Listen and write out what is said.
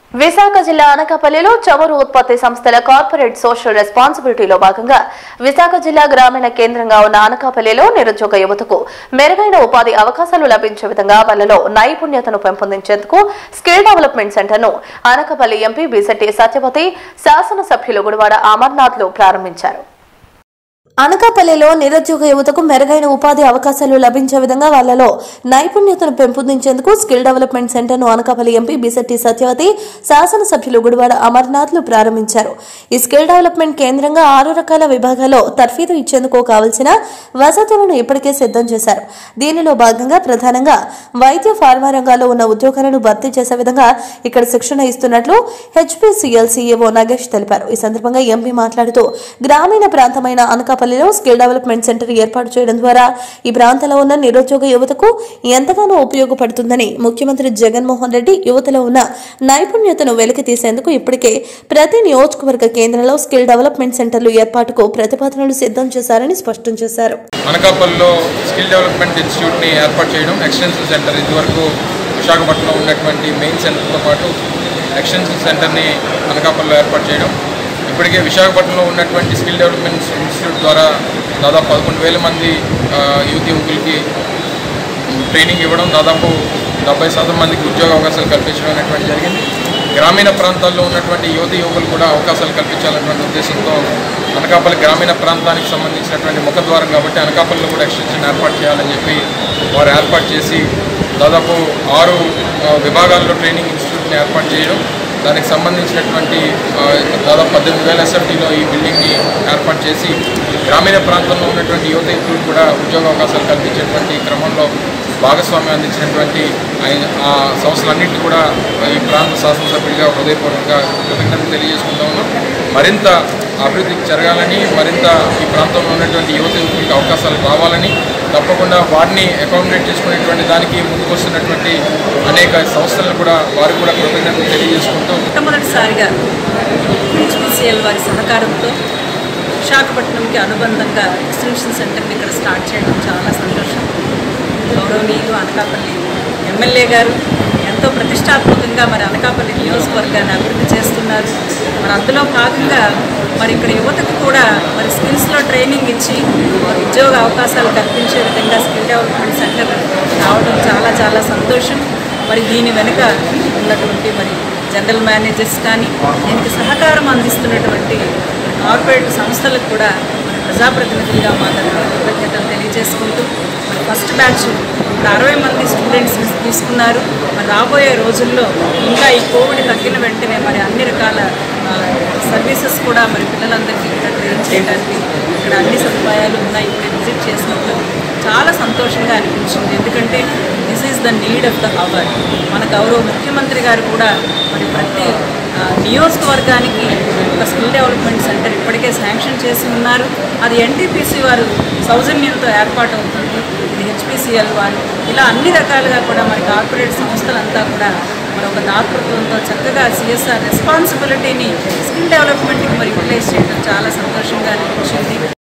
విశాఖ జిల్లా అనకాపల్లిలో చమురు ఉత్పత్తి సంస్థల కార్పొరేట్ సోషల్ రెస్పాన్సిబిలిటీలో భాగంగా విశాఖ జిల్లా గ్రామీణ కేంద్రంగా ఉన్న అనకాపల్లిలో నిరుద్యోగ యువతకు మెరుగైన ఉపాధి అవకాశాలు లభించే విధంగా వాళ్ళలో నైపుణ్యతను పెంపొందించేందుకు స్కిల్ డెవలప్మెంట్ సెంటర్ను అనకాపల్లి ఎంపీ బీసెట్టి సత్యవతి శాసనసభ్యులు గుడివాడ అమర్నాథ్లు ప్రారంభించారు అనకాపల్లిలో నిరుద్యోగ యువతకు మెరుగైన ఉపాధి అవకాశాలు లభించే విధంగా వాళ్లలో నైపుణ్యతను పెంపొందించేందుకు స్కిల్ డెవలప్మెంట్ సెంటర్ను అనకాపల్లి ఎంపీ బిశెట్టి సత్యవతి శాసనసభ్యులు గుడివాడ అమర్నాథ్లు ప్రారంభించారు ఈ స్కిల్ డెవలప్మెంట్ కేంద్రంగా ఆరు రకాల విభాగాల్లో తర్ఫీదు ఇచ్చేందుకు కావలసిన వసతులను ఇప్పటికే సిద్ధం చేశారు దీనిలో భాగంగా ప్రధానంగా వైద్య ఫార్మా రంగాల్లో ఉన్న ఉద్యోగాలను భర్తీ చేసే విధంగా ఇక్కడ శిక్షణ ఇస్తున్నట్లు హెచ్పిసిఎల్ సీఏఓ నగేష్ తెలిపారు ఈ సందర్భంగా ఎంపీ మాట్లాడుతూ గ్రామీణ ప్రాంతమైన అనకాపల్లిలో స్కిల్ డెవలప్మెంట్ సెంటర్ ఏర్పాటు చేయడం ద్వారా ఈ ప్రాంతంలో ఉన్న నిరుద్యోగ యువతకు ఎంతగానో ఉపయోగపడుతుందని ముఖ్యమంత్రి జగన్మోహన్ రెడ్డి యువతలో ఉన్న నైపుణ్యతను వెలికి తీసేందుకు ఇప్పటికే ప్రతి నియోజకవర్గ కేంద్రంలో స్కిల్ డెవలప్మెంట్ సెంటర్లు ఏర్పాటుకు ప్రతిపాదనలు సిద్ధం చేశారని స్పష్టం చేశారు అనకాపల్లిలో స్కిల్ డెవలప్మెంట్ ఇన్స్టిట్యూట్ని ఏర్పాటు చేయడం ఎక్స్టెన్షన్ సెంటర్ ఇదివరకు విశాఖపట్నంలో ఉన్నటువంటి మెయిన్ సెంటర్తో పాటు ఎక్స్టెన్షన్ సెంటర్ని అనకాపల్లిలో ఏర్పాటు చేయడం ఇప్పటికే విశాఖపట్నంలో ఉన్నటువంటి స్కిల్ డెవలప్మెంట్ ఇన్స్టిట్యూట్ ద్వారా దాదాపు పదకొండు వేల మంది ఆ, యువతి యువకులకి ట్రైనింగ్ ఇవ్వడం దాదాపు డెబ్బై శాతం మందికి ఉద్యోగ అవకాశాలు కల్పించడం అనేటువంటి జరిగింది గ్రామీణ ప్రాంతాల్లో ఉన్నటువంటి యువత యువకులు కూడా అవకాశాలు కల్పించాలన్నటువంటి ఉద్దేశంతో అనకాపల్లి గ్రామీణ ప్రాంతానికి సంబంధించినటువంటి ముఖద్వారం కాబట్టి అనకాపల్లిలో కూడా ఎక్స్టెన్షన్ ఏర్పాటు చేయాలని చెప్పి వారు ఏర్పాటు చేసి దాదాపు ఆరు ఆ, విభాగాల్లో ట్రైనింగ్ ఇన్స్టిట్యూట్ని ఏర్పాటు చేయడం దానికి సంబంధించినటువంటి ఆ, దాదాపు పద్దెనిమిది వేల ఎస్ఎఫ్టీలో ఈ బిల్డింగ్ని ఏర్పాటు చేసి గ్రామీణ ప్రాంతంలో ఉన్నటువంటి యువత యువకులు కూడా ఉద్యోగ అవకాశాలు కల్పించేటువంటి క్రమంలో భాగస్వామ్యం అందించినటువంటి ఆయన- ఆ సంస్థలన్నింటినీ కూడా ఈ ప్రాంత శాసనసభ్యుడిగా హృదయపూర్వకంగా కృతజ్ఞతలు తెలియజేసుకుంటా ఉన్నాం మరింత అభివృద్ధికి జరగాలని మరింత ఈ ప్రాంతంలో ఉన్నటువంటి యువత యువకులకు అవకాశాలు రావాలని తప్పకుండా వారిని అకామిడేట్ చేసుకునేటువంటి దానికి ముందుకొస్తున్నటువంటి అనేక సంస్థలను కూడా వారికి కూడా కృతజ్ఞతలు తెలియజేసుకుంటూ మొట్టమొదటిసారిగా హెచ్పిసిఎల్ వారి సహకారంతో విశాఖపట్నంకి అనుబంధంగా ఎక్స్టెన్షన్ సెంటర్ని ఇక్కడ స్టార్ట్ చేయడం చాలా సంతోషం గౌరవనీయులు అనకాపల్లి ఎమ్మెల్యే గారు ఎంతో ప్రతిష్టాత్మకంగా మరి అనకాపల్లి నియోజకవర్గాన్ని అభివృద్ధి చేస్తున్నారు మరి అందులో భాగంగా మరి ఇక్కడ యువతకు కూడా మరి స్కిల్స్లో ట్రైనింగ్ ఇచ్చి మరి ఉద్యోగ అవకాశాలు కల్పించే విధంగా స్కిల్ డెవలప్మెంట్ సెంటర్ రావడం చాలా చాలా సంతోషం మరి దీని వెనుక ఉన్నటువంటి మరి జనరల్ మేనేజర్స్ కానీ దీనికి సహకారం అందిస్తున్నటువంటి కార్పొరేట్ సంస్థలకు కూడా మరి ప్రజాప్రతినిధులుగా మా తరఫున కృతజ్ఞతలు తెలియజేసుకుంటూ మరి ఫస్ట్ బ్యాచ్ ఇప్పుడు అరవై మంది స్టూడెంట్స్ తీసుకున్నారు మరి రాబోయే రోజుల్లో ఇంకా ఈ కోవిడ్ తగ్గిన వెంటనే మరి అన్ని రకాల ఆ, సర్వీసెస్ కూడా మరి పిల్లలందరికీ ఇక్కడ ట్రైన్ చేయడానికి ఇక్కడ అన్ని సదుపాయాలు ఉన్నాయి ఇక్కడ విజిట్ చేసినప్పుడు చాలా సంతోషంగా అనిపించింది ఎందుకంటే this is the need of the hour మన గౌరవ ముఖ్యమంత్రి గారు కూడా మరి ప్రతి ఆ, నియోజకవర్గానికి ఒక స్కిల్ డెవలప్మెంట్ సెంటర్ ఇప్పటికే శాంక్షన్ చేసి ఉన్నారు అది ఎన్టీపీసీ వారు సౌజన్యంతో ఏర్పాటు అవుతుంది ఇది హెచ్పిసిఎల్ వారు ఇలా అన్ని రకాలుగా కూడా మరి కార్పొరేట్ సంస్థలంతా కూడా మరి ఒక దాతృత్వంతో చక్కగా సిఎస్ఆర్ రెస్పాన్సిబిలిటీని స్కిల్ డెవలప్మెంట్కి మరి యూటిలైజ్ చేయడం చాలా సంతోషంగా అనిపించింది